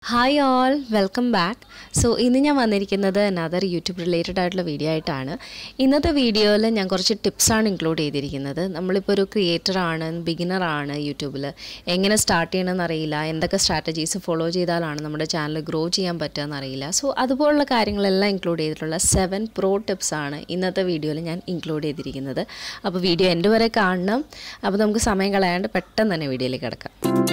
hi all welcome back so ഇന്ന് ഞാൻ വന്നിരിക്കുന്നത് അനദർ യൂട്യൂബ് റിലേറ്റഡ് ആയിട്ടുള്ള വീഡിയോ ആയിട്ടാണ് ഇന്നത്തെ വീഡിയോയിൽ ഞാൻ കുറച്ച് ടിപ്സാണ് ഇൻക്ലൂഡ് ചെയ്തിരിക്കുന്നത് നമ്മളിപ്പോൾ ഒരു ക്രിയേറ്റർ ആണ് ബിഗിനർ ആണ് യൂട്യൂബിൽ എങ്ങനെ സ്റ്റാർട്ട് ചെയ്യണമെന്ന് അറിയില്ല എന്തൊക്കെ സ്ട്രാറ്റജീസ് ഫോളോ ചെയ്താലാണ് നമ്മുടെ ചാനൽ ഗ്രോ ചെയ്യാൻ പറ്റുക അറിയില്ല സോ അതുപോലുള്ള കാര്യങ്ങളെല്ലാം ഇൻക്ലൂഡ് ചെയ്തിട്ടുള്ള സെവൻ പ്രോ ടിപ്സ് ആണ് ഇന്നത്തെ വീഡിയോയിൽ ഞാൻ ഇൻക്ലൂഡ് ചെയ്തിരിക്കുന്നത് അപ്പോൾ വീഡിയോ എൻ്റെ വരെ കാണണം അപ്പോൾ നമുക്ക് സമയം കളയാണ്ട് പെട്ടെന്ന് തന്നെ വീഡിയോയിലേക്ക് കിടക്കാം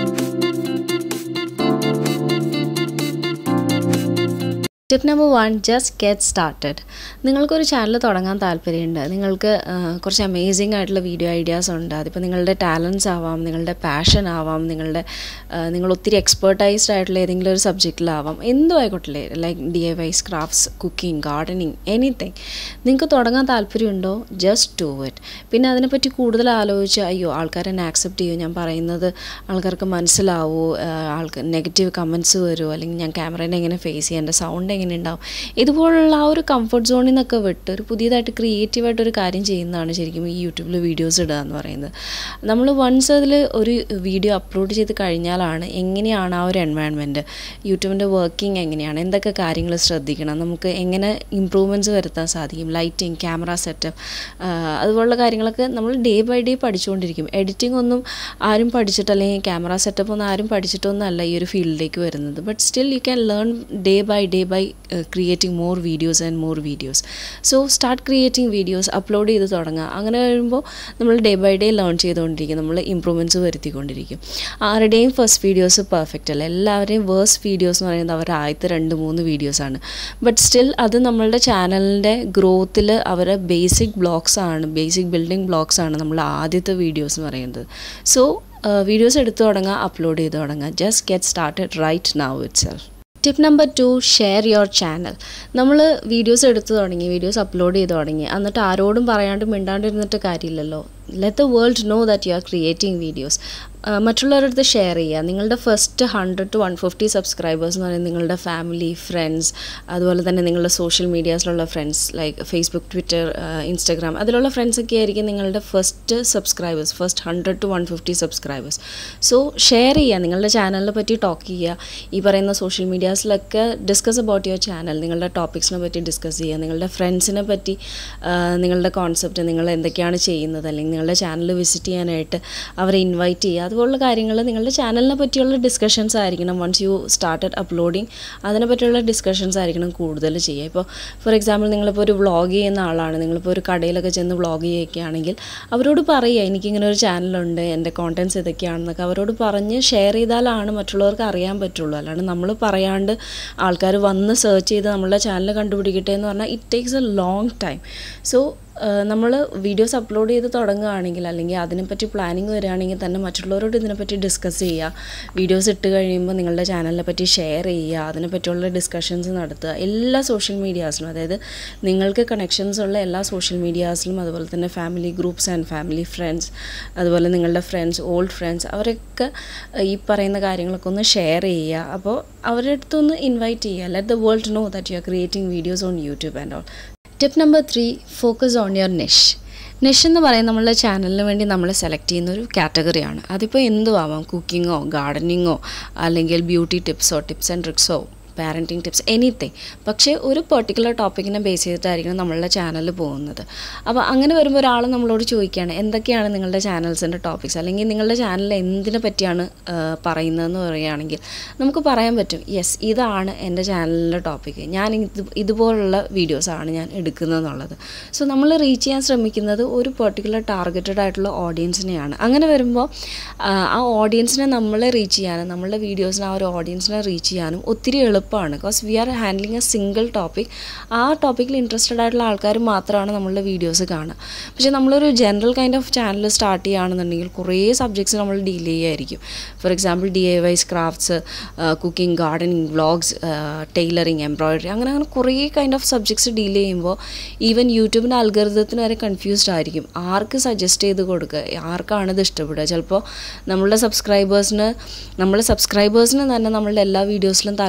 tip number one just get started നിങ്ങൾക്കൊരു ചാനൽ തുടങ്ങാൻ താല്പര്യമുണ്ട് നിങ്ങൾക്ക് ആ, കുറച്ച് അമേസിങ് ആയിട്ടുള്ള വീഡിയോ ഐഡിയാസ് ഉണ്ട് അതിപ്പോൾ നിങ്ങളുടെ ടാലൻസ് ആവാം നിങ്ങളുടെ പാഷൻ ആവാം നിങ്ങളുടെ ആ, നിങ്ങൾ ഒത്തിരി എക്സ്പേർട്ടൈസ്ഡ് ആയിട്ടുള്ള ഏതെങ്കിലും ഒരു സബ്ജക്റ്റിലാവാം എന്തും ആയിക്കോട്ടെ like D I Y crafts cooking gardening anything നിങ്ങൾക്ക് തുടങ്ങാൻ താല്പര്യമുണ്ടോ ജസ്റ്റ് ഡു ഇറ്റ് പിന്നെ അതിനെപ്പറ്റി കൂടുതൽ ആലോചിച്ച് അയ്യോ ആൾക്കാർ എന്നെ ആക്സെപ്റ്റ് ചെയ്യും ഞാൻ പറയുന്നത് ആൾക്കാർക്ക് മനസ്സിലാവോ ആൾക്ക് നെഗറ്റീവ് കമൻസ് വരുമോ അല്ലെങ്കിൽ ഞാൻ ക്യാമറേനെ എങ്ങനെ ഫേസ് ചെയ്യാം എൻ്റെ സൗണ്ട് എങ്ങനെ ഉണ്ടാവും ഇതുപോലുള്ള ആ ഒരു കംഫർട്ട് സോണിൽ നിന്നൊക്കെ വിട്ട് ഒരു പുതിയതായിട്ട് ക്രിയേറ്റീവായിട്ട് ഒരു കാര്യം ചെയ്യുന്നതാണ് ശരിക്കും ഈ യൂട്യൂബിൽ വീഡിയോസ് ഇടുക എന്ന് പറയുന്നത് നമ്മൾ വൺസ് അതിൽ ഒരു വീഡിയോ അപ്ലോഡ് ചെയ്ത് കഴിഞ്ഞാലാണ് എങ്ങനെയാണ് ആ ഒരു എൻവയൺമെൻറ്റ് യൂട്യൂബിൻ്റെ വർക്കിംഗ് എങ്ങനെയാണ് എന്തൊക്കെ കാര്യങ്ങൾ ശ്രദ്ധിക്കണം നമുക്ക് എങ്ങനെ ഇമ്പ്രൂവ്മെൻറ്റ്സ് വരുത്താൻ സാധിക്കും ലൈറ്റിംഗ് ക്യാമറ സെറ്റപ്പ് അതുപോലുള്ള കാര്യങ്ങളൊക്കെ നമ്മൾ ഡേ ബൈ ഡേ പഠിച്ചുകൊണ്ടിരിക്കും എഡിറ്റിംഗ് ഒന്നും ആരും പഠിച്ചിട്ട് അല്ലെങ്കിൽ ക്യാമറ സെറ്റപ്പ് ഒന്നും ആരും പഠിച്ചിട്ടൊന്നും അല്ല ഈ ഒരു ഫീൽഡിലേക്ക് വരുന്നത് but still you can learn day by day by creating more videos and more videos so start creating videos upload ചെയ്ത് തുടങ്ങുക അങ്ങനെ വരുമ്പോൾ നമ്മൾ ഡേ ബൈ ഡേ ലേൺ ചെയ്തുകൊണ്ടിരിക്കും നമ്മൾ ഇമ്പ്രൂവ്മെൻറ്റ്സ് വരുത്തിക്കൊണ്ടിരിക്കും ആരുടെയും ഫസ്റ്റ് വീഡിയോസ് പെർഫെക്റ്റ് അല്ല എല്ലാവരുടെയും വേഴ്സ്റ്റ് വീഡിയോസ് എന്ന് പറയുന്നത് അവരുടെ ആദ്യത്തെ രണ്ട് മൂന്ന് വീഡിയോസാണ് ബട്ട് സ്റ്റിൽ അത് നമ്മളുടെ ചാനലിൻ്റെ ഗ്രോത്തിൽ അവരെ ബേസിക് ബ്ലോക്സ് ആണ് ബേസിക് ബിൽഡിംഗ് ബ്ലോക്സ് ആണ് നമ്മൾ ആദ്യത്തെ വീഡിയോസ് എന്ന് പറയുന്നത് സോ വീഡിയോസ് എടുത്തു തുടങ്ങുക അപ്ലോഡ് ചെയ്ത് തുടങ്ങുക just get started right now itself tip number two share your channel നമ്മൾ വീഡിയോസ് എടുത്തു തുടങ്ങി വീഡിയോസ് അപ്ലോഡ് ചെയ്ത് തുടങ്ങി എന്നിട്ട് ആരോടും പറയാണ്ട് മിണ്ടാണ്ടിരുന്നിട്ട് കാര്യമില്ലല്ലോ let the world know that you are creating videos മറ്റുള്ളവരുടെ അടുത്ത് ഷെയർ ചെയ്യുക നിങ്ങളുടെ first hundred to one fifty subscribers എന്ന് പറയുന്നത് നിങ്ങളുടെ ഫാമിലി ഫ്രണ്ട്സ് അതുപോലെ തന്നെ നിങ്ങളുടെ സോഷ്യൽ മീഡിയാസിലുള്ള friends like Facebook Twitter Instagram അതിലുള്ള ഫ്രണ്ട്സൊക്കെ ആയിരിക്കും നിങ്ങളുടെ first subscribers first hundred to one fifty subscribers so share ചെയ്യുക നിങ്ങളുടെ ചാനലിനെ പറ്റി ടോക്ക് ചെയ്യുക ഈ പറയുന്ന സോഷ്യൽ മീഡിയാസിലൊക്കെ ഡിസ്കസ് അബൌട്ട് യുവർ ചാനൽ നിങ്ങളുടെ ടോപ്പിക്സിനെ പറ്റി ഡിസ്കസ് ചെയ്യുക നിങ്ങളുടെ ഫ്രണ്ട്സിനെ പറ്റി ആ, നിങ്ങളുടെ കോൺസെപ്റ്റ് നിങ്ങൾ എന്തൊക്കെയാണ് ചെയ്യുന്നത് അല്ലെങ്കിൽ നിങ്ങളുടെ ചാനൽ വിസിറ്റ് ചെയ്യാനായിട്ട് അവരെ ഇൻവൈറ്റ് ചെയ്യുക അതുപോലുള്ള കാര്യങ്ങൾ നിങ്ങളുടെ ചാനലിനെ പറ്റിയുള്ള ഡിസ്കഷൻസ് ആയിരിക്കണം വൺസ് യു സ്റ്റാർട്ടഡ് അപ്ലോഡിങ് അതിനെ പറ്റിയുള്ള ഡിസ്കഷൻസ് ആയിരിക്കണം കൂടുതൽ ചെയ്യുക ഇപ്പോൾ ഫോർ എക്സാമ്പിൾ നിങ്ങളിപ്പോൾ ഒരു വ്ളോഗ് ചെയ്യുന്ന ആളാണ് നിങ്ങളിപ്പോൾ ഒരു കടയിലൊക്കെ ചെന്ന് വ്ളോഗ് ചെയ്യുകയാണെങ്കിൽ അവരോട് പറയുക എനിക്കിങ്ങനെ ഒരു ചാനലുണ്ട് എൻ്റെ കോണ്ടൻറ്റ്സ് ഇതൊക്കെയാണെന്നൊക്കെ അവരോട് പറഞ്ഞ് ഷെയർ ചെയ്താലാണ് മറ്റുള്ളവർക്ക് അറിയാൻ പറ്റുള്ളൂ അല്ലാണ്ട് നമ്മൾ പറയാണ്ട് ആൾക്കാർ വന്ന് സെർച്ച് ചെയ്ത് നമ്മളുടെ ചാനൽ കണ്ടുപിടിക്കട്ടെ എന്ന് പറഞ്ഞാൽ it takes a long time so നമ്മൾ വീഡിയോസ് അപ്ലോഡ് ചെയ്ത് തുടങ്ങുകയാണെങ്കിൽ അല്ലെങ്കിൽ അതിനെപ്പറ്റി പ്ലാനിങ് വരികയാണെങ്കിൽ തന്നെ മറ്റുള്ളവരോട് ഇതിനെപ്പറ്റി ഡിസ്കസ് ചെയ്യുക വീഡിയോസ് ഇട്ട് കഴിയുമ്പോൾ നിങ്ങളുടെ ചാനലിനെ പറ്റി ഷെയർ ചെയ്യുക അതിനെപ്പറ്റിയുള്ള ഡിസ്കഷൻസ് നടത്തുക എല്ലാ സോഷ്യൽ മീഡിയാസിലും അതായത് നിങ്ങൾക്ക് കണക്ഷൻസ് ഉള്ള എല്ലാ സോഷ്യൽ മീഡിയാസിലും അതുപോലെ തന്നെ family groups and family friends അതുപോലെ നിങ്ങളുടെ ഫ്രണ്ട്സ് ഓൾഡ് ഫ്രണ്ട്സ് അവരൊക്കെ ഈ പറയുന്ന കാര്യങ്ങളൊക്കെ ഒന്ന് ഷെയർ ചെയ്യുക അപ്പോൾ അവരുടെ അടുത്തൊന്ന് ഇൻവൈറ്റ് ചെയ്യുക let the world know that you are creating videos on YouTube and all tip number three focus on your niche niche എന്ന് പറയുന്നത് നമ്മളുടെ ചാനലിന് വേണ്ടി നമ്മൾ സെലക്ട് ചെയ്യുന്ന ഒരു കാറ്റഗറിയാണ് അതിപ്പോൾ എന്തും ആവാം കുക്കിങ്ങോ ഗാർഡനിങ്ങോ അല്ലെങ്കിൽ ബ്യൂട്ടി ടിപ്സോ ടിപ്സ് ആൻഡ് ട്രിക്സോ പാരൻറ്റിങ് ടിപ്സ് എനിത്തിങ് പക്ഷേ ഒരു പെർട്ടിക്കുലർ ടോപ്പിക്കിനെ ബേസ് ചെയ്തിട്ടായിരിക്കണം നമ്മളുടെ ചാനൽ പോകുന്നത് അപ്പോൾ അങ്ങനെ വരുമ്പോൾ ഒരാൾ നമ്മളോട് ചോദിക്കുകയാണ് എന്തൊക്കെയാണ് നിങ്ങളുടെ ചാനൽസിൻ്റെ ടോപ്പിക്സ് അല്ലെങ്കിൽ നിങ്ങളുടെ ചാനൽ എന്തിനെ പറ്റിയാണ് ആ, പറയുന്നതെന്ന് പറയുകയാണെങ്കിൽ നമുക്ക് പറയാൻ പറ്റും യെസ് ഇതാണ് എൻ്റെ ചാനലിൻ്റെ ടോപ്പിക്ക് ഞാൻ ഇത് ഇതുപോലുള്ള വീഡിയോസാണ് ഞാൻ എടുക്കുന്നതെന്നുള്ളത് സോ നമ്മൾ റീച്ച് ചെയ്യാൻ ശ്രമിക്കുന്നത് ഒരു പെർട്ടിക്കുലർ ടാർഗറ്റഡ് ആയിട്ടുള്ള ഓഡിയൻസിനെയാണ് അങ്ങനെ വരുമ്പോൾ ആ, ആ ഓഡിയൻസിനെ നമ്മളെ റീച്ച് ചെയ്യാനും നമ്മളുടെ വീഡിയോസിനെ ആ ഒരു ഓഡിയൻസിനെ റീച്ച് ചെയ്യാനും ഒത്തിരി എളുപ്പമാണ് because we are handling a single topic ആ ടോപ്പിക്കിൽ ഇൻട്രസ്റ്റഡ് ആയിട്ടുള്ള ആൾക്കാർ മാത്രമാണ് നമ്മളുടെ വീഡിയോസ് കാണുക പക്ഷേ നമ്മളൊരു general kind of channel start ചെയ്യുകയാണെന്നുണ്ടെങ്കിൽ കുറേ സബ്ജക്ട്സ് നമ്മൾ ഡീൽ ചെയ്യുമായിരിക്കും for example D I Y crafts cooking gardening vlogs tailoring embroidery അങ്ങനെ അങ്ങനെ കുറേ കൈൻഡ് ഓഫ് സബ്ജക്ട്സ് ഡീൽ ചെയ്യുമ്പോൾ ഈവൻ യൂട്യൂബിൻ്റെ അൽഗറിതത്തിന് വരെ കൺഫ്യൂസ്ഡ് ആയിരിക്കും ആർക്ക് സജസ്റ്റ് ചെയ്ത് കൊടുക്കുക ആർക്കാണ് ഇത് ഇഷ്ടപ്പെടുക ചിലപ്പോൾ നമ്മളുടെ സബ്സ്ക്രൈബേഴ്സിന് നമ്മളെ സബ്സ്ക്രൈബേഴ്സിന് തന്നെ നമ്മളുടെ എല്ലാ വീഡിയോസിലും താല്പര്യം ഉണ്ടാവില്ല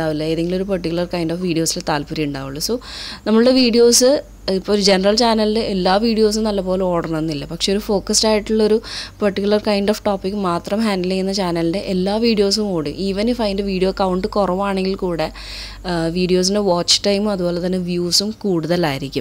ഉണ്ടാവില്ല ഏതെങ്കിലും ഒരു പെർട്ടിക്കുലർ കൈൻഡ് ഓഫ് വീഡിയോസിൽ താല്പര്യം ഉണ്ടാവുള്ളൂ സോ നമ്മളുടെ വീഡിയോസ് ഇപ്പോൾ ഒരു ജനറൽ ചാനലിൽ എല്ലാ വീഡിയോസും നല്ലപോലെ ഓടണമെന്നില്ല പക്ഷേ ഒരു ഫോക്കസ്ഡ് ആയിട്ടുള്ളൊരു പെർട്ടിക്കുലർ കൈൻഡ് ഓഫ് ടോപ്പിക് മാത്രം ഹാൻഡിൽ ചെയ്യുന്ന ചാനലിൻ്റെ എല്ലാ വീഡിയോസും ഓടും ഈവൻ ഇഫ് അതിൻ്റെ വീഡിയോ കൗണ്ട് കുറവാണെങ്കിൽ കൂടെ വീഡിയോസിൻ്റെ വാച്ച് ടൈമും അതുപോലെ തന്നെ വ്യൂസും കൂടുതലായിരിക്കും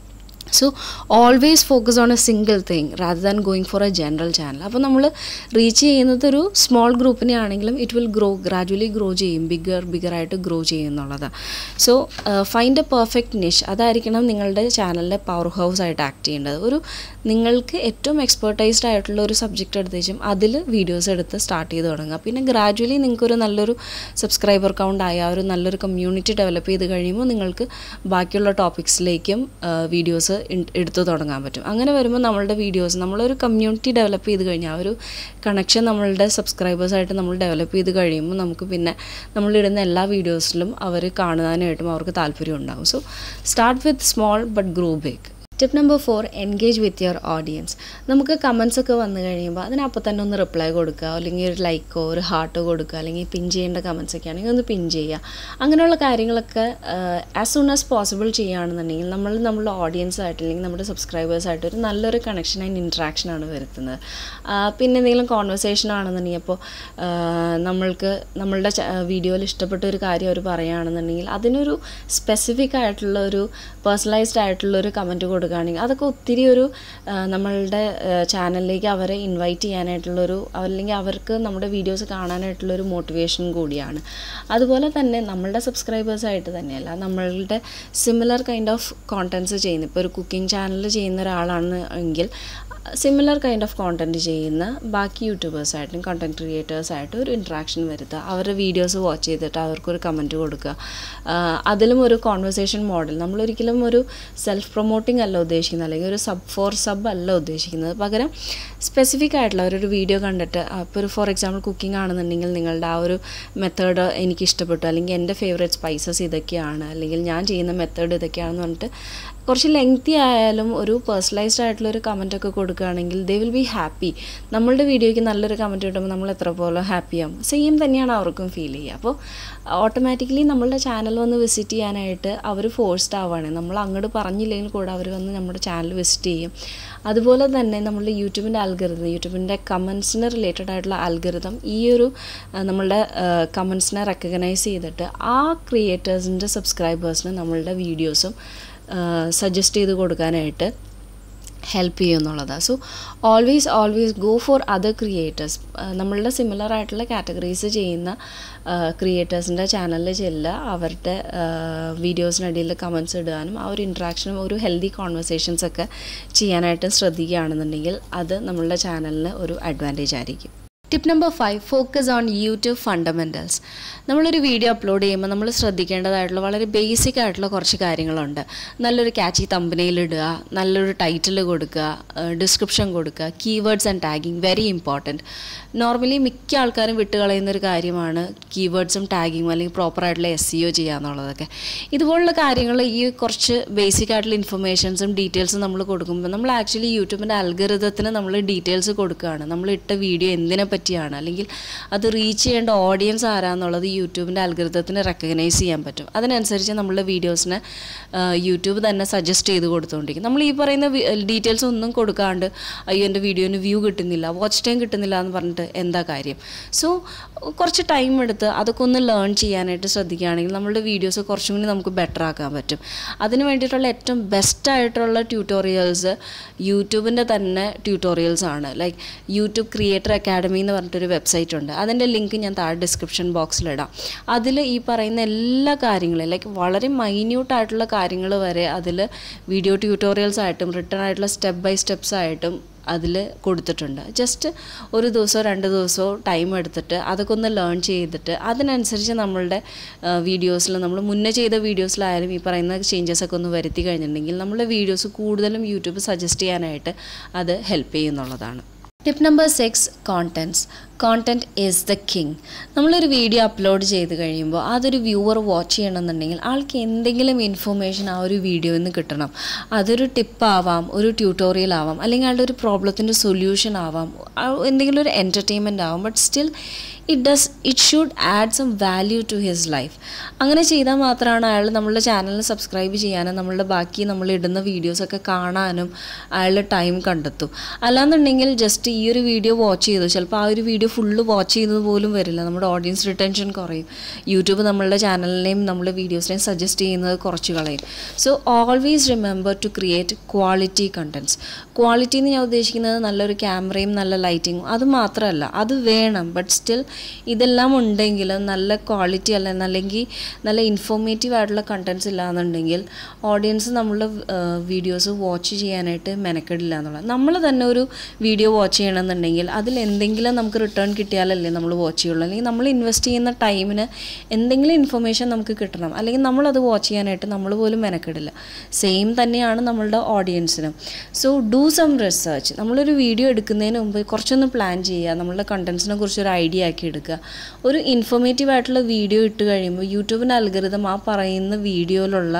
so always focus on a single thing rather than going for a general channel അപ്പോൾ നമ്മൾ റീച്ച് ചെയ്യുന്നത് ഒരു സ്മോൾ ഗ്രൂപ്പിനെ ആണെങ്കിലും it will grow gradually grow ചെയ്യും ബിഗർ ബിഗറായിട്ട് ഗ്രോ ചെയ്യും എന്നുള്ളതാണ് so find a perfect niche അതായിരിക്കണം നിങ്ങളുടെ ചാനലിലെ പവർ ഹൗസ് ആയിട്ട് ആക്ട് ചെയ്യേണ്ടത് ഒരു നിങ്ങൾക്ക് ഏറ്റവും എക്സ്പേർട്ടൈസ്ഡ് ആയിട്ടുള്ള ഒരു സബ്ജക്റ്റ് എടുത്ത ശേഷം അതിൽ വീഡിയോസ് എടുത്ത് സ്റ്റാർട്ട് ചെയ്ത് തുടങ്ങുക പിന്നെ ഗ്രാജുവലി നിങ്ങൾക്കൊരു നല്ലൊരു സബ്സ്ക്രൈബർ കൗണ്ട് ആയ ഒരു നല്ലൊരു കമ്മ്യൂണിറ്റി ഡെവലപ്പ് ചെയ്ത് കഴിയുമ്പോൾ നിങ്ങൾക്ക് ബാക്കിയുള്ള ടോപ്പിക്സിലേക്കും വീഡിയോസ് എടുത്തു തുടങ്ങാൻ പറ്റും അങ്ങനെ വരുമ്പോൾ നമ്മളുടെ വീഡിയോസ് നമ്മളൊരു കമ്മ്യൂണിറ്റി ഡെവലപ്പ് ചെയ്ത് കഴിഞ്ഞാൽ ആ ഒരു കണക്ഷൻ നമ്മളുടെ സബ്സ്ക്രൈബേഴ്സായിട്ട് നമ്മൾ ഡെവലപ്പ് ചെയ്ത് കഴിയുമ്പോൾ നമുക്ക് പിന്നെ നമ്മളിടുന്ന എല്ലാ വീഡിയോസിലും അവർ കാണുവാനായിട്ടും അവർക്ക് താല്പര്യം ഉണ്ടാകും so start with small but grow big tip number four engage with your audience നമുക്ക് കമൻസ് ഒക്കെ വന്നു കഴിയുമ്പോൾ അതിനപ്പോൾ തന്നെ ഒന്ന് റിപ്ലൈ കൊടുക്കുക അല്ലെങ്കിൽ ഒരു ലൈക്കോ ഒരു ഹാർട്ടോ കൊടുക്കുക അല്ലെങ്കിൽ പിൻ ചെയ്യേണ്ട കമൻസ് ഒക്കെ ആണെങ്കിൽ ഒന്ന് പിൻ ചെയ്യുക അങ്ങനെയുള്ള കാര്യങ്ങളൊക്കെ ആസ് സൂൺ ആസ് പോസിബിൾ ചെയ്യുകയാണെന്നുണ്ടെങ്കിൽ നമ്മൾ നമ്മളുടെ ഓഡിയൻസ് ആയിട്ട് അല്ലെങ്കിൽ നമ്മുടെ സബ്സ്ക്രൈബേഴ്സായിട്ട് ഒരു നല്ലൊരു കണക്ഷൻ ആൻഡ് ഇൻട്രാക്ഷനാണ് വരുത്തുന്നത് പിന്നെ എന്തെങ്കിലും കോൺവെർസേഷൻ ആണെന്നുണ്ടെങ്കിൽ അപ്പോൾ നമ്മൾക്ക് നമ്മളുടെ വീഡിയോയിൽ ഇഷ്ടപ്പെട്ട ഒരു കാര്യം അവർ പറയുകയാണെന്നുണ്ടെങ്കിൽ അതിനൊരു സ്പെസിഫിക് ആയിട്ടുള്ള ഒരു പേഴ്സണലൈസ്ഡ് ആയിട്ടുള്ള ഒരു കമൻറ്റ് കൊടുക്കുകയാണെങ്കിൽ അതൊക്കെ ഒത്തിരി ഒരു നമ്മളുടെ ചാനലിലേക്ക് അവരെ ഇൻവൈറ്റ് ചെയ്യാനായിട്ടുള്ളൊരു അല്ലെങ്കിൽ അവർക്ക് നമ്മുടെ വീഡിയോസ് കാണാനായിട്ടുള്ളൊരു മോട്ടിവേഷൻ കൂടിയാണ് അതുപോലെ തന്നെ നമ്മളുടെ സബ്സ്ക്രൈബേഴ്സായിട്ട് തന്നെയല്ല നമ്മളുടെ സിമിലർ കൈൻഡ് ഓഫ് കോണ്ടൻറ്റ്സ് ചെയ്യുന്ന ഇപ്പോൾ ഒരു കുക്കിംഗ് ചാനൽ ചെയ്യുന്ന ഒരാളാണ് എങ്കിൽ സിമിലർ കൈൻഡ് ഓഫ് കോണ്ടൻറ്റ് ചെയ്യുന്ന ബാക്കി യൂട്യൂബേഴ്സായിട്ടും കണ്ടൻറ് ക്രിയേറ്റേഴ്സായിട്ടും ഒരു ഇൻട്രാക്ഷൻ വരുത്തുക അവരുടെ വീഡിയോസ് വാച്ച് ചെയ്തിട്ട് അവർക്കൊരു കമൻറ്റ് കൊടുക്കുക അതിലും ഒരു കോൺവെർസേഷൻ മോഡൽ നമ്മളൊരിക്കലും ഒരു സെൽഫ് പ്രൊമോട്ടിംഗ് അല്ല ഉദ്ദേശിക്കുന്നത് അല്ലെങ്കിൽ ഒരു സബ് ഫോർ സബ് അല്ല ഉദ്ദേശിക്കുന്നത് പകരം സ്പെസിഫിക് ആയിട്ടുള്ള ഒരു വീഡിയോ കണ്ടിട്ട് ഇപ്പോൾ ഒരു ഫോർ എക്സാമ്പിൾ കുക്കിംഗ് ആണെന്നുണ്ടെങ്കിൽ നിങ്ങളുടെ ആ ഒരു മെത്തേഡ് എനിക്ക് ഇഷ്ടപ്പെട്ടു അല്ലെങ്കിൽ എൻ്റെ ഫേവറേറ്റ് സ്പൈസസ് ഇതൊക്കെയാണ് അല്ലെങ്കിൽ ഞാൻ ചെയ്യുന്ന മെത്തേഡ് ഇതൊക്കെയാണെന്ന് പറഞ്ഞിട്ട് കുറച്ച് ലെങ്തി ആയാലും ഒരു പേഴ്സണലൈസ്ഡ് ആയിട്ടുള്ള ഒരു കമൻ്റ് ഒക്കെ കൊടുക്കുകയാണെങ്കിൽ ദേ വിൽ ബി ഹാപ്പി നമ്മളുടെ വീഡിയോയ്ക്ക് നല്ലൊരു കമൻറ്റ് കിട്ടുമ്പോൾ നമ്മൾ എത്ര പോലെ ഹാപ്പിയാവും സെയിം തന്നെയാണ് അവർക്കും ഫീൽ ചെയ്യുക അപ്പോൾ ഓട്ടോമാറ്റിക്കലി നമ്മളുടെ ചാനൽ വന്ന് വിസിറ്റ് ചെയ്യാനായിട്ട് അവർ ഫോഴ്സ്ഡ് ആവുകയാണ് നമ്മൾ അങ്ങോട്ട് പറഞ്ഞില്ലെങ്കിൽ കൂടെ അവർ വന്ന് നമ്മുടെ ചാനൽ വിസിറ്റ് ചെയ്യും അതുപോലെ തന്നെ നമ്മളുടെ യൂട്യൂബിൻ്റെ അൽഗറിതം യൂട്യൂബിൻ്റെ കമൻസിന് റിലേറ്റഡ് ആയിട്ടുള്ള അൽഗറിതം ഈ ഒരു നമ്മളുടെ കമൻസിനെ റെക്കഗ്നൈസ് ചെയ്തിട്ട് ആ ക്രിയേറ്റേഴ്സിൻ്റെ സബ്സ്ക്രൈബേഴ്സിന് നമ്മളുടെ വീഡിയോസും സജസ്റ്റ് ചെയ്ത് കൊടുക്കാനായിട്ട് ഹെൽപ്പ് ചെയ്യും എന്നുള്ളതാണ് so always always go for other creators നമ്മളുടെ സിമിലർ ആയിട്ടുള്ള കാറ്റഗറീസ് ചെയ്യുന്ന ക്രിയേറ്റേഴ്സിൻ്റെ ചാനലിൽ ചെല്ലുക അവരുടെ വീഡിയോസിനിടയിൽ കമൻസ് ഇടാനും ആ ഒരു ഇൻട്രാക്ഷനും ഒരു ഹെൽത്തി കോൺവെർസേഷൻസ് ഒക്കെ ചെയ്യാനായിട്ട് ശ്രദ്ധിക്കുകയാണെന്നുണ്ടെങ്കിൽ അത് നമ്മളുടെ ചാനലിന് ഒരു അഡ്വാൻറ്റേജ് ആയിരിക്കും tip number five focus on YouTube fundamentals നമ്മളൊരു വീഡിയോ അപ്ലോഡ് ചെയ്യുമ്പോൾ നമ്മൾ ശ്രദ്ധിക്കേണ്ടതായിട്ടുള്ള വളരെ ബേസിക് ആയിട്ടുള്ള കുറച്ച് കാര്യങ്ങളുണ്ട് നല്ലൊരു ക്യാച്ചി തമ്പനയിൽ ഇടുക നല്ലൊരു ടൈറ്റിൽ കൊടുക്കുക ഡിസ്ക്രിപ്ഷൻ കൊടുക്കുക keywords and tagging very important normally മിക്ക ആൾക്കാരും വിട്ടുകളയുന്ന ഒരു കാര്യമാണ് കീവേഡ്സും ടാഗിങ്ങും അല്ലെങ്കിൽ പ്രോപ്പറായിട്ടുള്ള എസ് സി ഒ ചെയ്യുക എന്നുള്ളതൊക്കെ ഇതുപോലുള്ള കാര്യങ്ങൾ ഈ കുറച്ച് ബേസിക് ആയിട്ടുള്ള ഇൻഫർമേഷൻസും ഡീറ്റെയിൽസും നമ്മൾ കൊടുക്കുമ്പോൾ നമ്മൾ ആക്ച്വലി യൂട്യൂബിൻ്റെ അൽഗറിതത്തിന് നമ്മൾ ഡീറ്റെയിൽസ് കൊടുക്കുകയാണ് നമ്മൾ ഇട്ട വീഡിയോ എന്തിനെ പറ്റിയാണ് അല്ലെങ്കിൽ അത് റീച്ച് ചെയ്യേണ്ട ഓഡിയൻസ് ആരാന്നുള്ളത് യൂട്യൂബിൻ്റെ അൽഗൃതത്തിന് റെക്കഗ്നൈസ് ചെയ്യാൻ പറ്റും അതിനനുസരിച്ച് നമ്മളുടെ വീഡിയോസിനെ യൂട്യൂബ് തന്നെ സജസ്റ്റ് ചെയ്ത് കൊടുത്തുകൊണ്ടിരിക്കും നമ്മൾ ഈ പറയുന്ന ഡീറ്റെയിൽസ് ഒന്നും കൊടുക്കാണ്ട് അയ്യോ എൻ്റെ വീഡിയോന് വ്യൂ കിട്ടുന്നില്ല വാച്ച് ടൈം കിട്ടുന്നില്ല എന്ന് പറഞ്ഞിട്ട് എന്താ കാര്യം സോ കുറച്ച് ടൈം എടുത്ത് അതൊക്കെ ഒന്ന് ലേൺ ചെയ്യാനായിട്ട് ശ്രദ്ധിക്കുകയാണെങ്കിൽ നമ്മളുടെ വീഡിയോസ് കുറച്ചും കൂടി നമുക്ക് ബെറ്റർ ആക്കാൻ പറ്റും അതിന് വേണ്ടിയിട്ടുള്ള ഏറ്റവും ബെസ്റ്റ് ആയിട്ടുള്ള ട്യൂട്ടോറിയൽസ് യൂട്യൂബിൻ്റെ തന്നെ ട്യൂട്ടോറിയൽസ് ആണ് ലൈക്ക് യൂട്യൂബ് ക്രിയേറ്റർ അക്കാഡമി എന്ന് പറഞ്ഞിട്ടൊരു വെബ്സൈറ്റ് ഉണ്ട് അതിൻ്റെ ലിങ്ക് ഞാൻ താഴെ ഡിസ്ക്രിപ്ഷൻ ബോക്സിലിടാം അതിൽ ഈ പറയുന്ന എല്ലാ കാര്യങ്ങളും ലൈക്ക് വളരെ മൈന്യൂട്ട് ആയിട്ടുള്ള കാര്യങ്ങൾ വരെ അതിൽ വീഡിയോ ട്യൂട്ടോറിയൽസ് ആയിട്ടും റിട്ടേൺ ആയിട്ടുള്ള സ്റ്റെപ്പ് ബൈ സ്റ്റെപ്സ് ആയിട്ടും അതിൽ കൊടുത്തിട്ടുണ്ട് ജസ്റ്റ് ഒരു ദിവസമോ രണ്ട് ദിവസമോ ടൈം എടുത്തിട്ട് അതൊക്കെ ഒന്ന് ലേൺ ചെയ്തിട്ട് അതിനനുസരിച്ച് നമ്മളുടെ വീഡിയോസിൽ നമ്മൾ മുന്നേ ചെയ്ത വീഡിയോസിലായാലും ഈ പറയുന്ന ചേഞ്ചസ് ഒക്കെ ഒന്ന് വരുത്തി കഴിഞ്ഞിട്ടുണ്ടെങ്കിൽ നമ്മളുടെ വീഡിയോസ് കൂടുതലും യൂട്യൂബ് സജസ്റ്റ് ചെയ്യാനായിട്ട് അത് ഹെൽപ്പ് ചെയ്യുന്നുള്ളതാണ് tip number six contents content is the king നമ്മളൊരു വീഡിയോ അപ്ലോഡ് ചെയ്ത് കഴിയുമ്പോൾ അതൊരു വ്യൂവർ വാച്ച് ചെയ്യണമെന്നുണ്ടെങ്കിൽ ആൾക്ക് എന്തെങ്കിലും ഇൻഫർമേഷൻ ആ ഒരു വീഡിയോയിൽ നിന്ന് കിട്ടണം അതൊരു ടിപ്പാവാം ഒരു ട്യൂട്ടോറിയൽ ആവാം അല്ലെങ്കിൽ അയാളുടെ ഒരു പ്രോബ്ലത്തിൻ്റെ സൊല്യൂഷൻ ആവാം ആ എന്തെങ്കിലും ഒരു എൻ്റർടൈൻമെൻ്റ് ആവാം but still it does it should add some value to his life അങ്ങനെ ചെയ്താൽ മാത്രമാണ് അയാൾ നമ്മളുടെ ചാനലിന് സബ്സ്ക്രൈബ് ചെയ്യാനും നമ്മളുടെ ബാക്കി നമ്മൾ ഇടുന്ന വീഡിയോസൊക്കെ കാണാനും അയാളുടെ ടൈം കണ്ടെത്തും അല്ലാന്നുണ്ടെങ്കിൽ ജസ്റ്റ് ഈ ഒരു വീഡിയോ വാച്ച് ചെയ്തു ചിലപ്പോൾ ആ ഒരു വീഡിയോ ഫുള്ള് വാച്ച് ചെയ്തത് പോലും വരില്ല നമ്മുടെ ഓഡിയൻസ് റിട്ടൻഷൻ കുറയും യൂട്യൂബ് നമ്മളുടെ ചാനലിനെയും നമ്മുടെ വീഡിയോസിനെയും സജസ്റ്റ് ചെയ്യുന്നത് കുറച്ച് കളയും so always remember to create quality contents quality എന്ന് ഞാൻ ഉദ്ദേശിക്കുന്നത് നല്ലൊരു ക്യാമറയും നല്ല ലൈറ്റിങ്ങും അത് മാത്രമല്ല അത് വേണം ബട്ട് സ്റ്റിൽ ഇതെല്ലാം ഉണ്ടെങ്കിലും നല്ല ക്വാളിറ്റി അല്ല അല്ലെങ്കിൽ നല്ല ഇൻഫോർമേറ്റീവ് ആയിട്ടുള്ള കണ്ടൻസ് ഇല്ലാന്നുണ്ടെങ്കിൽ ഓഡിയൻസ് നമ്മളുടെ വീഡിയോസ് വാച്ച് ചെയ്യാനായിട്ട് മെനക്കെടില്ല എന്നുള്ളത് നമ്മൾ തന്നെ ഒരു വീഡിയോ വാച്ച് ചെയ്യണമെന്നുണ്ടെങ്കിൽ അതിൽ എന്തെങ്കിലും നമുക്ക് റിട്ടേൺ കിട്ടിയാലല്ലേ നമ്മൾ വാച്ച് ചെയ്യുള്ളൂ അല്ലെങ്കിൽ നമ്മൾ ഇൻവെസ്റ്റ് ചെയ്യുന്ന ടൈമിന് എന്തെങ്കിലും ഇൻഫർമേഷൻ നമുക്ക് കിട്ടണം അല്ലെങ്കിൽ നമ്മളത് വാച്ച് ചെയ്യാനായിട്ട് നമ്മൾ പോലും മെനക്കെടില്ല സെയിം തന്നെയാണ് നമ്മളുടെ ഓഡിയൻസിനും സോ ഡൂ സം റിസർച്ച് നമ്മളൊരു വീഡിയോ എടുക്കുന്നതിന് മുമ്പ് കുറച്ചൊന്ന് പ്ലാൻ ചെയ്യുക നമ്മളുടെ കണ്ടൻസിനെ കുറിച്ച് ഒരു ഐഡിയ ആക്കി എടുക്കുക ഒരു ഇൻഫോർമേറ്റീവ് ആയിട്ടുള്ള വീഡിയോ ഇട്ട് കഴിയുമ്പോൾ യൂട്യൂബിൻ്റെ അൽഗരിതം ആ പറയുന്ന വീഡിയോയിലുള്ള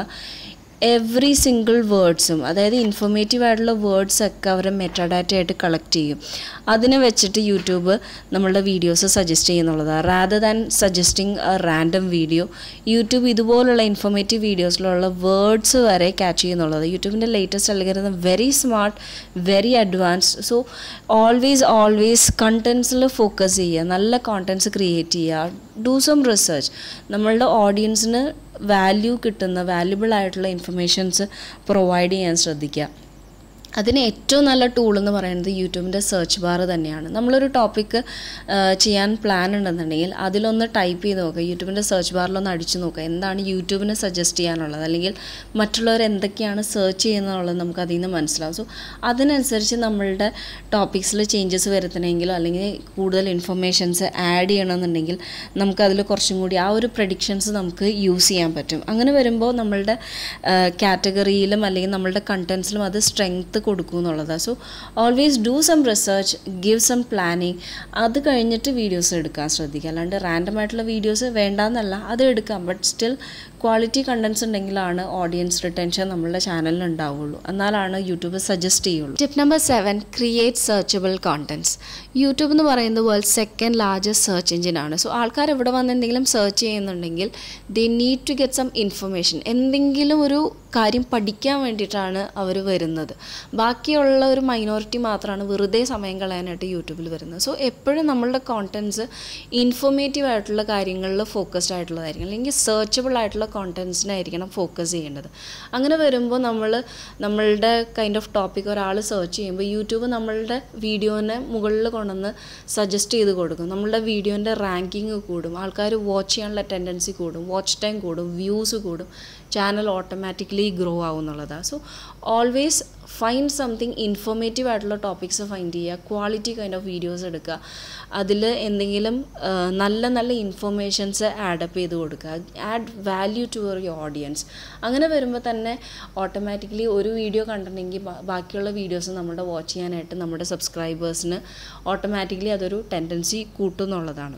എവറി സിംഗിൾ വേർഡ്സും അതായത് ഇൻഫോർമേറ്റീവ് ആയിട്ടുള്ള വേർഡ്സ് ഒക്കെ അവർ മെറ്റാഡാറ്റ ആയിട്ട് കളക്ട് ചെയ്യും അതിനെ വെച്ചിട്ട് യൂട്യൂബ് നമ്മളുടെ വീഡിയോസ് സജസ്റ്റ് ചെയ്യുന്നുള്ളതാണ് rather than suggesting a random video YouTube ഇതുപോലുള്ള ഇൻഫോർമേറ്റീവ് വീഡിയോസിലുള്ള വേർഡ്സ് വരെ ക്യാച്ച് ചെയ്യുന്നുള്ളത് യൂട്യൂബിൻ്റെ latest algorithm very smart very advanced so always always കണ്ടൻസിൽ ഫോക്കസ് ചെയ്യുക നല്ല കോണ്ടൻസ് ക്രിയേറ്റ് ചെയ്യുക ഡൂ സം റിസർച്ച് നമ്മളുടെ ഓഡിയൻസിന് വാല്യൂ കിട്ടുന്ന വാല്യുബിൾ ആയിട്ടുള്ള ഇൻഫർമേഷൻസ് പ്രൊവൈഡ് ചെയ്യാൻ ശ്രദ്ധിക്കുക അതിന് ഏറ്റവും നല്ല ടൂൾ എന്ന് പറയുന്നത് യൂട്യൂബിൻ്റെ സെർച്ച് ബാർ തന്നെയാണ് നമ്മളൊരു ടോപ്പിക്ക് ചെയ്യാൻ പ്ലാൻ ഉണ്ടെന്നുണ്ടെങ്കിൽ അതിലൊന്ന് ടൈപ്പ് ചെയ്ത് നോക്കുക യൂട്യൂബിൻ്റെ സെർച്ച് ബാറിലൊന്ന് അടിച്ചു നോക്കുക എന്താണ് യൂട്യൂബിന് സജസ്റ്റ് ചെയ്യാനുള്ളത് അല്ലെങ്കിൽ മറ്റുള്ളവർ എന്തൊക്കെയാണ് സെർച്ച് ചെയ്യുന്നതുള്ളത് നമുക്ക് അതിൽ നിന്ന് മനസ്സിലാവും സോ അതിനനുസരിച്ച് നമ്മളുടെ ടോപ്പിക്സിൽ ചേഞ്ചസ് വരുത്തണമെങ്കിലോ അല്ലെങ്കിൽ കൂടുതൽ ഇൻഫർമേഷൻസ് ആഡ് ചെയ്യണമെന്നുണ്ടെങ്കിൽ നമുക്കതിൽ കുറച്ചും കൂടി ആ ഒരു പ്രഡിക്ഷൻസ് നമുക്ക് യൂസ് ചെയ്യാൻ പറ്റും അങ്ങനെ വരുമ്പോൾ നമ്മളുടെ കാറ്റഗറിയിലും അല്ലെങ്കിൽ നമ്മളുടെ കണ്ടൻസിലും അത് സ്ട്രെങ്ത് കൊടുക്കും എന്നുള്ളതാണ് so always do some research give some planning അത് കഴിഞ്ഞിട്ട് വീഡിയോസ് എടുക്കാൻ ശ്രദ്ധിക്കുക അല്ലാണ്ട് റാൻഡം ആയിട്ടുള്ള വീഡിയോസ് വേണ്ടാന്നല്ല അത് എടുക്കാം ബട്ട് സ്റ്റിൽ ക്വാളിറ്റി കണ്ടൻസ് ഉണ്ടെങ്കിലാണ് ഓഡിയൻസ് റിട്ടൻഷൻ നമ്മളുടെ ചാനലിൽ ഉണ്ടാവുള്ളൂ എന്നാലാണ് യൂട്യൂബ് സജസ്റ്റ് ചെയ്യുള്ളൂ tip number seven create searchable contents YouTube എന്ന് പറയുന്നത് world second largest search engine ആണ് സോ ആൾക്കാർ ഇവിടെ വന്ന് എന്തെങ്കിലും സെർച്ച് ചെയ്യുന്നുണ്ടെങ്കിൽ they need to get some information എന്തെങ്കിലും ഒരു കാര്യം പഠിക്കാൻ വേണ്ടിയിട്ടാണ് അവർ വരുന്നത് ബാക്കിയുള്ള ഒരു മൈനോറിറ്റി മാത്രമാണ് വെറുതെ സമയം കളയാനായിട്ട് യൂട്യൂബിൽ വരുന്നത് സോ എപ്പോഴും നമ്മളുടെ കോണ്ടൻസ് ഇൻഫോർമേറ്റീവ് ആയിട്ടുള്ള കാര്യങ്ങളിൽ ഫോക്കസ്ഡ് ആയിട്ടുള്ളതായിരിക്കും അല്ലെങ്കിൽ സെർച്ചബിൾ ആയിട്ടുള്ള കോണ്ടൻസിനായിരിക്കണം ഫോക്കസ് ചെയ്യേണ്ടത് അങ്ങനെ വരുമ്പോൾ നമ്മൾ നമ്മളുടെ കൈൻഡ് ഓഫ് ടോപ്പിക് ഒരാൾ സെർച്ച് ചെയ്യുമ്പോൾ യൂട്യൂബ് നമ്മളുടെ വീഡിയോനെ മുകളിൽ കൊണ്ടുവന്ന് സജസ്റ്റ് ചെയ്ത് കൊടുക്കും നമ്മളുടെ വീഡിയോൻ്റെ റാങ്കിങ് കൂടും ആൾക്കാർ വാച്ച് ചെയ്യാനുള്ള ടെൻഡൻസി കൂടും വാച്ച് ടൈം കൂടും വ്യൂസ് കൂടും ചാനൽ ഓട്ടോമാറ്റിക്കലി ഗ്രോ ആവും എന്നുള്ളതാണ് so always find something informative ആയിട്ടുള്ള ടോപ്പിക്സ് ഫൈൻഡ് ചെയ്യുക ക്വാളിറ്റി കൈൻഡ് ഓഫ് വീഡിയോസ് എടുക്കുക അതിൽ എന്തെങ്കിലും നല്ല നല്ല ഇൻഫർമേഷൻസ് ആഡപ്പ് ചെയ്ത് കൊടുക്കുക add value to your audience അങ്ങനെ വരുമ്പോൾ തന്നെ ഓട്ടോമാറ്റിക്കലി ഒരു വീഡിയോ കണ്ടിട്ടുണ്ടെങ്കിൽ ബാക്കിയുള്ള വീഡിയോസ് നമ്മുടെ വാച്ച് ചെയ്യാനായിട്ട് നമ്മുടെ സബ്സ്ക്രൈബേഴ്സിന് ഓട്ടോമാറ്റിക്കലി അതൊരു ടെൻഡൻസി കൂട്ടുന്നുള്ളതാണ്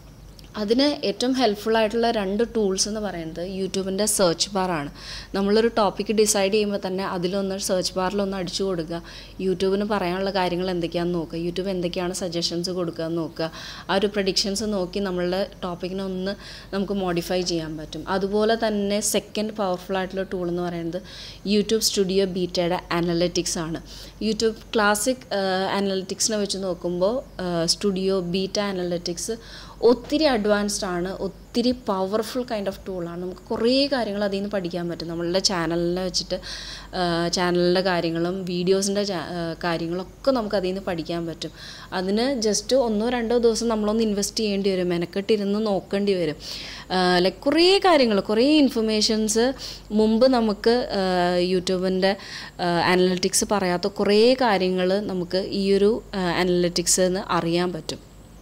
അതിന് ഏറ്റവും ഹെൽപ്ഫുൾ ആയിട്ടുള്ള രണ്ട് ടൂൾസ് എന്ന് പറയുന്നത് യൂട്യൂബിൻ്റെ സെർച്ച് ബാറാണ് നമ്മളൊരു ടോപ്പിക്ക് ഡിസൈഡ് ചെയ്യുമ്പോൾ തന്നെ അതിലൊന്ന് സെർച്ച് ബാറിലൊന്ന് അടിച്ചു കൊടുക്കുക യൂട്യൂബിന് പറയാനുള്ള കാര്യങ്ങൾ എന്തൊക്കെയാണെന്ന് നോക്കുക യൂട്യൂബ് എന്തൊക്കെയാണ് സജഷൻസ് കൊടുക്കുക എന്ന് നോക്കുക ആ ഒരു പ്രഡിക്ഷൻസ് നോക്കി നമ്മളുടെ ടോപ്പിക്കിനെ ഒന്ന് നമുക്ക് മോഡിഫൈ ചെയ്യാൻ പറ്റും അതുപോലെ തന്നെ സെക്കൻഡ് പവർഫുൾ ആയിട്ടുള്ള ടൂൾ എന്ന് പറയുന്നത് യൂട്യൂബ് സ്റ്റുഡിയോ ബീറ്റയുടെ അനലറ്റിക്സ് ആണ് യൂട്യൂബ് ക്ലാസിക് അനലറ്റിക്സിനെ വെച്ച് നോക്കുമ്പോൾ സ്റ്റുഡിയോ ബീറ്റ അനലറ്റിക്സ് ഒത്തിരി അഡ്വാൻസ്ഡ് ആണ് ഒത്തിരി പവർഫുൾ കൈൻഡ് ഓഫ് ടൂളാണ് നമുക്ക് കുറേ കാര്യങ്ങൾ അതിൽ നിന്ന് പഠിക്കാൻ പറ്റും നമ്മളുടെ ചാനലിനെ വെച്ചിട്ട് ചാനലിൻ്റെ കാര്യങ്ങളും വീഡിയോസിൻ്റെ കാര്യങ്ങളൊക്കെ നമുക്ക് അതിൽ നിന്ന് പഠിക്കാൻ പറ്റും അതിന് ജസ്റ്റ് ഒന്നോ രണ്ടോ ദിവസം നമ്മളൊന്ന് ഇൻവെസ്റ്റ് ചെയ്യേണ്ടി വരും മെനക്കെട്ടിരുന്ന് നോക്കേണ്ടി വരും ലൈക്ക് കുറേ കാര്യങ്ങൾ കുറേ ഇൻഫർമേഷൻസ് മുമ്പ് നമുക്ക് യൂട്യൂബിൻ്റെ അനലറ്റിക്സ് പറയാത്ത കുറേ കാര്യങ്ങൾ നമുക്ക് ഈ ഒരു അനലറ്റിക്സ് എന്ന് അറിയാൻ പറ്റും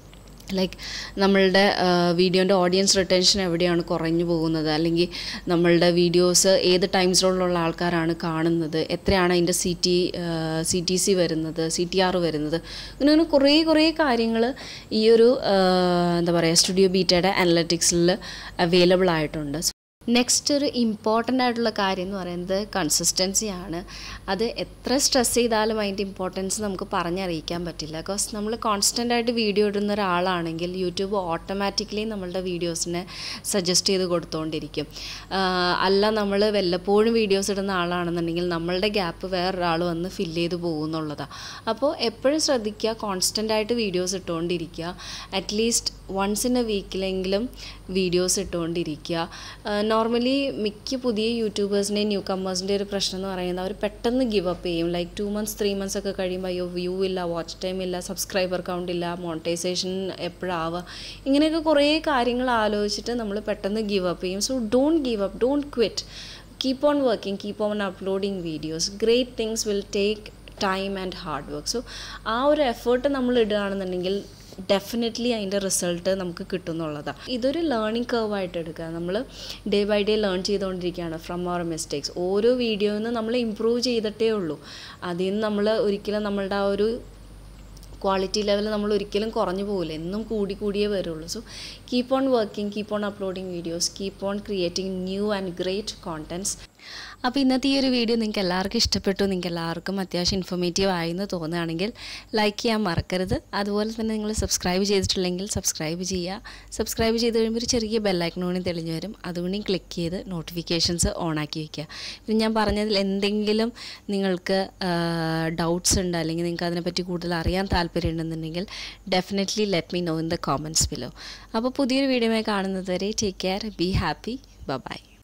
ലൈക്ക് നമ്മളുടെ വീഡിയോൻ്റെ ഓഡിയൻസ് റിട്ടൻഷൻ എവിടെയാണ് കുറഞ്ഞു പോകുന്നത് അല്ലെങ്കിൽ നമ്മളുടെ വീഡിയോസ് ഏത് ടൈം സോണിലുള്ള ആൾക്കാരാണ് കാണുന്നത് എത്രയാണ് അതിൻ്റെ C T C T C വരുന്നത് സി ടി ആർ വരുന്നത് അങ്ങനെ അങ്ങനെ കുറേ കുറേ കാര്യങ്ങൾ ഈ ഒരു എന്താ പറയുക സ്റ്റുഡിയോ ബീറ്റയുടെ അനലറ്റിക്സിൽ അവൈലബിൾ ആയിട്ടുണ്ട് നെക്സ്റ്റ് ഒരു ഇമ്പോർട്ടൻ്റ് ആയിട്ടുള്ള കാര്യം എന്ന് പറയുന്നത് കൺസിസ്റ്റൻസി ആണ് അത് എത്ര സ്ട്രെസ് ചെയ്താലും അതിൻ്റെ ഇമ്പോർട്ടൻസ് നമുക്ക് പറഞ്ഞറിയിക്കാൻ പറ്റില്ല ബിക്കോസ് നമ്മൾ കോൺസ്റ്റൻ്റ് ആയിട്ട് വീഡിയോ ഇടുന്ന ഒരാളാണെങ്കിൽ യൂട്യൂബ് ഓട്ടോമാറ്റിക്കലി നമ്മളുടെ വീഡിയോസിനെ സജസ്റ്റ് ചെയ്ത് കൊടുത്തുകൊണ്ടിരിക്കും അല്ല നമ്മൾ വല്ലപ്പോഴും വീഡിയോസ് ഇടുന്ന ആളാണെന്നുണ്ടെങ്കിൽ നമ്മളുടെ ഗ്യാപ്പ് വേറൊരാൾ വന്ന് ഫില്ല് ചെയ്ത് പോകുന്നുള്ളതാണ് അപ്പോൾ എപ്പോഴും ശ്രദ്ധിക്കുക കോൺസ്റ്റൻ്റ് ആയിട്ട് വീഡിയോസ് ഇട്ടുകൊണ്ടിരിക്കുക അറ്റ്ലീസ്റ്റ് വൺസ് ഇൻ എ വീക്കിലെങ്കിലും വീഡിയോസ് ഇട്ടുകൊണ്ടിരിക്കുക നോർമലി മിക്ക പുതിയ യൂട്യൂബേഴ്സിൻ്റെ ന്യൂ കമ്മേഴ്സിൻ്റെ ഒരു പ്രശ്നം എന്ന് പറയുന്നത് അവർ പെട്ടെന്ന് ഗിവ് അപ്പ് ചെയ്യും like two months three months ഒക്കെ കഴിയുമ്പോൾ അയ്യോ വ്യൂ ഇല്ല വാച്ച് ടൈം ഇല്ല സബ്സ്ക്രൈബർ കൗണ്ട് ഇല്ല മോണിറ്റൈസേഷൻ എപ്പോഴാവുക ഇങ്ങനെയൊക്കെ കുറേ കാര്യങ്ങൾ ആലോചിച്ചിട്ട് നമ്മൾ പെട്ടെന്ന് ഗിവ് അപ്പ് ചെയ്യും so don't give up don't quit keep on working keep on uploading videos great things will take time and hard work so ആ ഒരു എഫേർട്ട് നമ്മൾ ഇടുകയാണെന്നുണ്ടെങ്കിൽ ഡെഫിനറ്റ്ലി അതിൻ്റെ റിസൾട്ട് നമുക്ക് കിട്ടും എന്നുള്ളതാണ് ഇതൊരു ലേണിംഗ് കർവായിട്ട് എടുക്കുക നമ്മൾ ഡേ ബൈ ഡേ ലേൺ ചെയ്തുകൊണ്ടിരിക്കുകയാണ് ഫ്രം അവർ മിസ്റ്റേക്സ് ഓരോ വീഡിയോയിൽ നിന്ന് നമ്മൾ ഇമ്പ്രൂവ് ചെയ്തിട്ടേ ഉള്ളൂ അതിൽ നിന്ന് നമ്മൾ ഒരിക്കലും നമ്മളുടെ ആ ഒരു ക്വാളിറ്റി ലെവൽ നമ്മൾ ഒരിക്കലും കുറഞ്ഞു പോകില്ല എന്നും കൂടി കൂടിയേ വരുള്ളൂ so keep on working keep on uploading videos keep on creating new and great contents അപ്പോൾ ഇന്നത്തെ ഈ ഒരു വീഡിയോ നിങ്ങൾക്ക് എല്ലാവർക്കും ഇഷ്ടപ്പെട്ടു നിങ്ങൾക്ക് എല്ലാവർക്കും അത്യാവശ്യം ഇൻഫോർമേറ്റീവ് ആയെന്ന് തോന്നുകയാണെങ്കിൽ ലൈക്ക് ചെയ്യാൻ മറക്കരുത് അതുപോലെ തന്നെ നിങ്ങൾ സബ്സ്ക്രൈബ് ചെയ്തിട്ടില്ലെങ്കിൽ സബ്സ്ക്രൈബ് ചെയ്യുക സബ്സ്ക്രൈബ് ചെയ്ത് കഴിയുമ്പോൾ ഒരു ചെറിയ ബെല്ലൈക്കണോണി തെളിഞ്ഞു വരും അതുകൊണ്ടും ക്ലിക്ക് ചെയ്ത് നോട്ടിഫിക്കേഷൻസ് ഓൺ ആക്കി വയ്ക്കുക പിന്നെ ഞാൻ പറഞ്ഞതിൽ എന്തെങ്കിലും നിങ്ങൾക്ക് ഡൗട്ട്സ് ഉണ്ട് അല്ലെങ്കിൽ നിങ്ങൾക്ക് അതിനെപ്പറ്റി കൂടുതൽ അറിയാൻ താല്പര്യം ഉണ്ടെന്നുണ്ടെങ്കിൽ definitely let me know in the comments below അപ്പോൾ പുതിയൊരു വീഡിയോമായി കാണുന്നത് വരെ take care be happy by